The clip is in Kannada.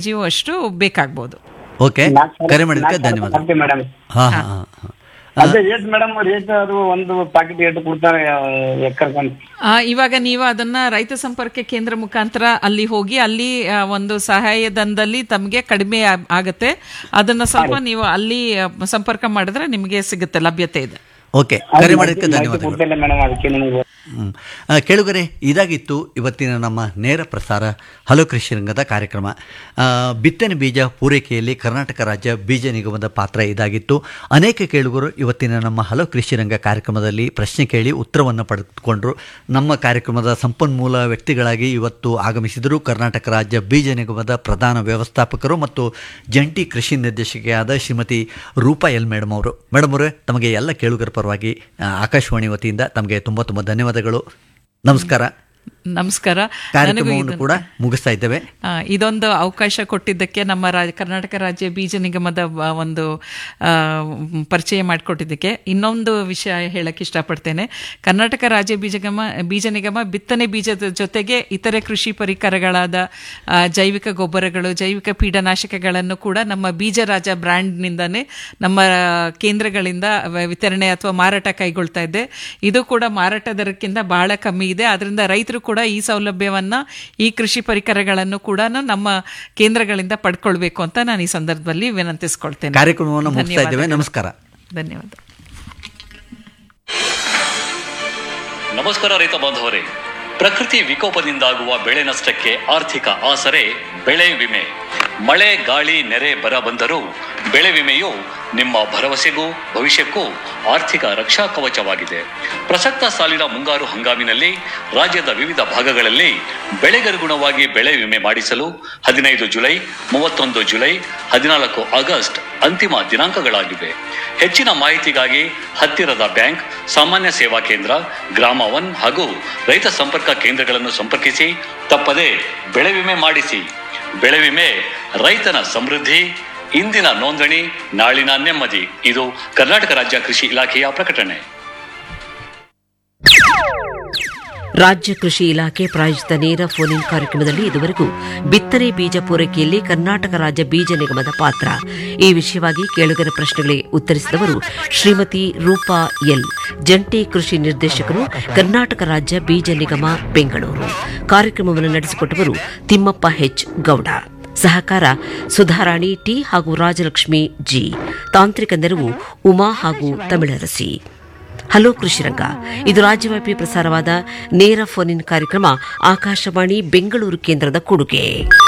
ಜಿ ಅಷ್ಟು ಬೇಕಾಗ್ಬೋದು ಓಕೆ ಕರೆ ಮಾಡಿದ್ದಕ್ಕೆ ಧನ್ಯವಾದ ಮೇಡಮ್ ಹಾ ಹಾ ಹಾ ಅದೇ ರೇಟ್ ಮೇಡಮ್ ರೇಟ್ ಅದು ಒಂದು ಪಾಕೆಟ್ ಎಷ್ಟು ಕೊಡ್ತಾರೆ ಎಕ್ಕರ್ಕಂತ ಆ, ಇವಾಗ ನೀವು ಅದನ್ನ ರೈತ ಸಂಪರ್ಕ ಕೇಂದ್ರ ಮುಖಾಂತರ ಅಲ್ಲಿ ಹೋಗಿ ಅಲ್ಲಿ ಆ, ಒಂದು ಸಹಾಯಧನದಲ್ಲಿ ತಮಗೆ ಕಡಿಮೆ ಆ- ಆಗತ್ತೆ ಅದನ್ನ ಸ್ವಲ್ಪ ನೀವು ಅಲ್ಲಿ ಆ, ಸಂಪರ್ಕ ಮಾಡಿದ್ರೆ ನಿಮಗೆ ಸಿಗುತ್ತೆ ಲಭ್ಯತೆ ಇದೆ ಓಕೆ ಕರೆ ಮಾಡಿದ್ದಕ್ಕೆ ಧನ್ಯವಾದಗಳು ಕೊಡ್ತಿಲ್ಲ ಮೇಡಮ್ ಅದಕ್ಕೆ ನಿಮ್ಗೆ ಹ್ಮ್. ಆ, ಕೇಳುಗರೆ ಇದಾಗಿತ್ತು ಇವತ್ತಿನ ನಮ್ಮ ನೇರ ಪ್ರಸಾರ ಹಲೋ ಕೃಷಿ ರಂಗದ ಕಾರ್ಯಕ್ರಮ ಆ, ಬಿತ್ತನೆ ಬೀಜ ಪೂರೈಕೆಯಲ್ಲಿ ಕರ್ನಾಟಕ ರಾಜ್ಯ ಬೀಜ ನಿಗಮದ ಪಾತ್ರ ಇದಾಗಿತ್ತು ಅನೇಕ ಕೇಳುಗರು ಇವತ್ತಿನ ನಮ್ಮ ಹಲೋ ಕೃಷಿ ರಂಗ ಕಾರ್ಯಕ್ರಮದಲ್ಲಿ ಪ್ರಶ್ನೆ ಕೇಳಿ ಉತ್ತರವನ್ನು ಪಡೆದುಕೊಂಡ್ರು ನಮ್ಮ ಕಾರ್ಯಕ್ರಮದ ಸಂಪನ್ಮೂಲ ವ್ಯಕ್ತಿಗಳಾಗಿ ಇವತ್ತು ಆಗಮಿಸಿದರು ಕರ್ನಾಟಕ ರಾಜ್ಯ ಬೀಜ ನಿಗಮದ ಪ್ರಧಾನ ವ್ಯವಸ್ಥಾಪಕರು ಮತ್ತು ಜಂಟಿ ಕೃಷಿ ನಿರ್ದೇಶಕಿಯಾದ ಶ್ರೀಮತಿ ರೂಪಾ ಎಲ್ ಮೇಡಮ್ ಅವರು ಮೇಡಮ್ ಅವರೇ ತಮಗೆ ಎಲ್ಲ ಕೇಳುಗರ ಪರವಾಗಿ ಆ, ಆಕಾಶವಾಣಿ ವತಿಯಿಂದ ತಮಗೆ ತುಂಬ ತುಂಬ ಧನ್ಯವಾದಗಳು ನಮಸ್ಕಾರ ನಮಸ್ಕಾರ ನನಗೂ ಕಾರ್ಯಕ್ರಮವನ್ನು ಇದನ್ನ- ಕೂಡ ಮುಗಿಸ್ತಾ ಇದ್ದೇವೆ ಆ, ಇದೊಂದು ಅವಕಾಶ ಕೊಟ್ಟಿದ್ದಕ್ಕೆ ನಮ್ಮ ರಾಜ ಕರ್ನಾಟಕ ರಾಜ್ಯ ಬೀಜ ನಿಗಮದ ಆ, ಒಂದು ಆ, ಮ್, ಪರಿಚಯ ಮಾಡಿಕೊಟ್ಟಿದ್ದಕ್ಕೆ ಇನ್ನೊಂದು ವಿಷಯ ಹೇಳಕ್ಕೆ ಇಷ್ಟಪಡ್ತೇನೆ ಕರ್ನಾಟಕ ರಾಜ್ಯ ಬೀಜ ನಿಗಮ ಬೀಜ ನಿಗಮ ಬಿತ್ತನೆ ಬೀಜದ ಜೊತೆಗೆ ಇತರೆ ಕೃಷಿ ಪರಿಕರಗಳಾದ ಆ, ಜೈವಿಕ ಗೊಬ್ಬರಗಳು ಜೈವಿಕ ಪೀಡನಾಶಕಗಳನ್ನು ಕೂಡ ನಮ್ಮ ಬೀಜ ರಾಜ ಬ್ರ್ಯಾಂಡ್ನಿಂದಾನೇ ನಮ್ಮ ಕೇಂದ್ರಗಳಿಂದ ವ- ವಿತರಣೆ ಅಥವಾ ಮಾರಾಟ ಕೈಗೊಳ್ತಾ ಇದೆ ಇದು ಕೂಡ ಮಾರಾಟ ದರಕ್ಕಿಂತ ಬಹಳ ಕಮ್ಮಿ ಇದೆ ಅದರಿಂದ ರೈತರು ಕೂಡ ಈ ಸೌಲಭ್ಯವನ್ನ ಈ ಕೃಷಿ ಪರಿಕರಗಳನ್ನು ಕೂಡ ನಮ್ಮ ಕೇಂದ್ರಗಳಿಂದ ಪಡ್ಕೊಳ್ಬೇಕು ಅಂತ ನಾನು ಈ ಸಂದರ್ಭದಲ್ಲಿ ವಿನಂತಿಸ್ಕೊಳ್ತೇನೆ ಕಾರ್ಯಕ್ರಮವನ್ನು ಮುಗಿಸ್ತಾ ಇದ್ದೇವೆ ನಮಸ್ಕಾರ ಧನ್ಯವಾದ ನಮಸ್ಕಾರ ರೈತ ಬಾಂಧವರೇ ಪ್ರಕೃತಿ ವಿಕೋಪದಿಂದಾಗುವ ಬೆಳೆ ನಷ್ಟಕ್ಕೆ ಆರ್ಥಿಕ ಆಸರೆ ಬೆಳೆ ವಿಮೆ ಮಳೆ ಗಾಳಿ ನೆರೆ ಬರ ಬಂದರೂ ಬೆಳೆ ವಿಮೆಯು ನಿಮ್ಮ ಭರವಸೆಗೂ ಭವಿಷ್ಯಕ್ಕೂ ಆರ್ಥಿಕ ರಕ್ಷಾ ಕವಚವಾಗಿದೆ ಪ್ರಸಕ್ತ ಸಾಲಿನ ಮುಂಗಾರು ಹಂಗಾಮಿನಲ್ಲಿ ರಾಜ್ಯದ ವಿವಿಧ ಭಾಗಗಳಲ್ಲಿ ಬೆಳೆಗನುಗುಣವಾಗಿ ಬೆಳೆ ವಿಮೆ ಮಾಡಿಸಲು ಹದಿನೈದು ಜುಲೈ ಮೂವತ್ತೊಂದು ಜುಲೈ ಹದಿನಾಲ್ಕು ಆಗಸ್ಟ್ ಅಂತಿಮ ದಿನಾಂಕಗಳಾಗಿವೆ ಹೆಚ್ಚಿನ ಮಾಹಿತಿಗಾಗಿ ಹತ್ತಿರದ ಬ್ಯಾಂಕ್ ಸಾಮಾನ್ಯ ಸೇವಾ ಕೇಂದ್ರ ಗ್ರಾಮ ಒನ್ ಹಾಗೂ ರೈತ ಸಂಪರ್ಕ ಕೇಂದ್ರಗಳನ್ನು ಸಂಪರ್ಕಿಸಿ ತಪ್ಪದೆ ಬೆಳೆ ವಿಮೆ ಮಾಡಿಸಿ ಬೆಳೆ ವಿಮೆ ರೈತನ ಸಮೃದ್ಧಿ ಇಂದಿನ ನೋಂದಣಿ ನಾಳಿನ ನೆಮ್ಮದಿ ಇದು ಕರ್ನಾಟಕ ರಾಜ್ಯ ಕೃಷಿ ಇಲಾಖೆಯ ಪ್ರಕಟಣೆ ರಾಜ್ಯ ಕೃಷಿ ಇಲಾಖೆ ಪ್ರಾಯೋಜಿತ ನೇರ ಫೋನ್ ಇನ್ ಕಾರ್ಯಕ್ರಮದಲ್ಲಿ ಇದುವರೆಗೂ ಬಿತ್ತನೆ ಬೀಜ ಪೂರೈಕೆಯಲ್ಲಿ ಕರ್ನಾಟಕ ರಾಜ್ಯ ಬೀಜ ನಿಗಮದ ಪಾತ್ರ ಈ ವಿಷಯವಾಗಿ ಕೇಳುಗರ ಪ್ರಶ್ನೆಗಳಿಗೆ ಉತ್ತರಿಸಿದವರು ಶ್ರೀಮತಿ ರೂಪಾ ಎಲ್ ಜಂಟಿ ಕೃಷಿ ನಿರ್ದೇಶಕರು ಕರ್ನಾಟಕ ರಾಜ್ಯ ಬೀಜ ನಿಗಮ ಬೆಂಗಳೂರು ಕಾರ್ಯಕ್ರಮವನ್ನು ನಡೆಸಿಕೊಟ್ಟವರು ತಿಮ್ಮಪ್ಪ ಹೆಚ್ ಗೌಡ ಸಹಕಾರ ಸುಧಾರಾಣಿ ಟಿ ಹಾಗೂ ರಾಜಲಕ್ಷ್ಮಿ ಜಿ ತಾಂತ್ರಿಕ ನೆರವು ಉಮಾ ಹಾಗೂ ತಮಿಳರಸಿ ಹಲೋ ಕೃಷಿರಂಗ ಇದು ರಾಜ್ಯವ್ಯಾಪಿ ಪ್ರಸಾರವಾದ ನೇರ ಫೋನ್ ಇನ್ ಕಾರ್ಯಕ್ರಮ ಆಕಾಶವಾಣಿ ಬೆಂಗಳೂರು ಕೇಂದ್ರದ ಕೊಡುಗೆ